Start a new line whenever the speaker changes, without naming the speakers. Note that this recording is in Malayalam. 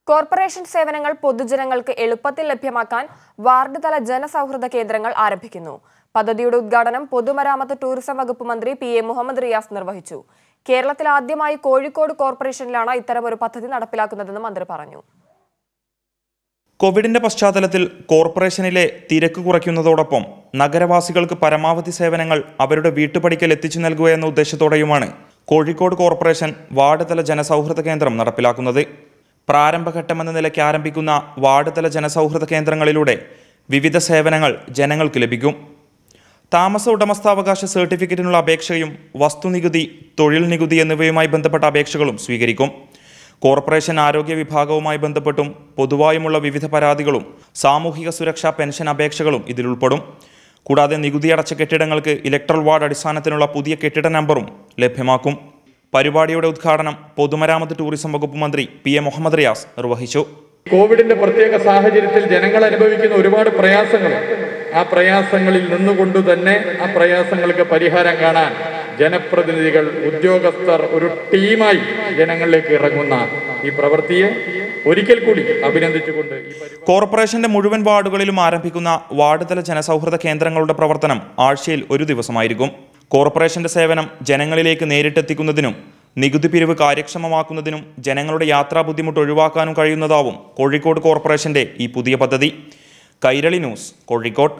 കോർപ്പറേഷൻ സേവനങ്ങൾ പൊതുജനങ്ങൾക്ക് എളുപ്പത്തിൽ ലഭ്യമാക്കാൻ വാർഡ് തല ജനസൗഹൃദ കേന്ദ്രങ്ങൾ ആരംഭിക്കുന്നു പദ്ധതിയുടെ ഉദ്ഘാടനം പൊതുമരാമത്ത് ടൂറിസം വകുപ്പ് മന്ത്രി പി എ മുഹമ്മദ് റിയാസ് നിർവഹിച്ചു കേരളത്തിൽ ആദ്യമായി കോഴിക്കോട് കോർപ്പറേഷനിലാണ് ഇത്തരമൊരു പദ്ധതി നടപ്പിലാക്കുന്നതെന്ന് മന്ത്രി പറഞ്ഞു
കോവിഡിന്റെ പശ്ചാത്തലത്തിൽ കോർപ്പറേഷനിലെ തിരക്ക് കുറയ്ക്കുന്നതോടൊപ്പം നഗരവാസികൾക്ക് പരമാവധി സേവനങ്ങൾ അവരുടെ വീട്ടുപടിക്കൽ എത്തിച്ചു നൽകുക എന്ന ഉദ്ദേശത്തോടെയുമാണ് കോഴിക്കോട് കോർപ്പറേഷൻ വാർഡ് തല ജനസൗഹൃദ കേന്ദ്രം നടപ്പിലാക്കുന്നത് പ്രാരംഭഘട്ടമെന്ന നിലയ്ക്ക് ആരംഭിക്കുന്ന വാർഡ് തല ജനസൗഹൃദ കേന്ദ്രങ്ങളിലൂടെ വിവിധ സേവനങ്ങൾ ജനങ്ങൾക്ക് ലഭിക്കും താമസ ഉടമസ്ഥാവകാശ സർട്ടിഫിക്കറ്റിനുള്ള അപേക്ഷയും വസ്തുനികുതി തൊഴിൽ നികുതി എന്നിവയുമായി ബന്ധപ്പെട്ട അപേക്ഷകളും സ്വീകരിക്കും കോർപ്പറേഷൻ ആരോഗ്യ വിഭാഗവുമായി ബന്ധപ്പെട്ടും പൊതുവായുമുള്ള വിവിധ പരാതികളും സാമൂഹിക സുരക്ഷാ പെൻഷൻ അപേക്ഷകളും ഇതിൽ ഉൾപ്പെടും കൂടാതെ നികുതി അടച്ച കെട്ടിടങ്ങൾക്ക് ഇലക്ട്രൽ വാർഡ് അടിസ്ഥാനത്തിനുള്ള പുതിയ കെട്ടിട നമ്പറും ലഭ്യമാക്കും പരിപാടിയുടെ ഉദ്ഘാടനം പൊതുമരാമത്ത് ടൂറിസം വകുപ്പ് മന്ത്രി പി എ മുഹമ്മദ് റിയാസ് നിർവഹിച്ചു
കോവിഡിന്റെ പ്രത്യേക സാഹചര്യത്തിൽ ജനങ്ങൾ അനുഭവിക്കുന്ന ഒരുപാട് പ്രയാസങ്ങളുണ്ട് ആ പ്രയാസങ്ങളിൽ നിന്നുകൊണ്ട് തന്നെ ആ പ്രയാസങ്ങൾക്ക് പരിഹാരം കാണാൻ ജനപ്രതിനിധികൾ ഉദ്യോഗസ്ഥർ ഒരു ടീമായി ജനങ്ങളിലേക്ക് ഇറങ്ങുന്ന ഈ പ്രവൃത്തിയെ ഒരിക്കൽ കൂടി അഭിനന്ദിച്ചുകൊണ്ട് ഈ പരിപാടി
കോർപ്പറേഷന്റെ മുഴുവൻ വാർഡുകളിലും ആരംഭിക്കുന്ന വാർഡ് തല ജനസൗഹൃദ കേന്ദ്രങ്ങളുടെ പ്രവർത്തനം ആഴ്ചയിൽ ഒരു ദിവസമായിരിക്കും കോർപ്പറേഷന്റെ സേവനം ജനങ്ങളിലേക്ക് നേരിട്ടെത്തിക്കുന്നതിനും നികുതി പിരിവ് കാര്യക്ഷമമാക്കുന്നതിനും ജനങ്ങളുടെ യാത്രാ ബുദ്ധിമുട്ട് ഒഴിവാക്കാനും കഴിയുന്നതാവും കോഴിക്കോട് കോർപ്പറേഷന്റെ ഈ പുതിയ പദ്ധതി കൈരളി ന്യൂസ് കോഴിക്കോട്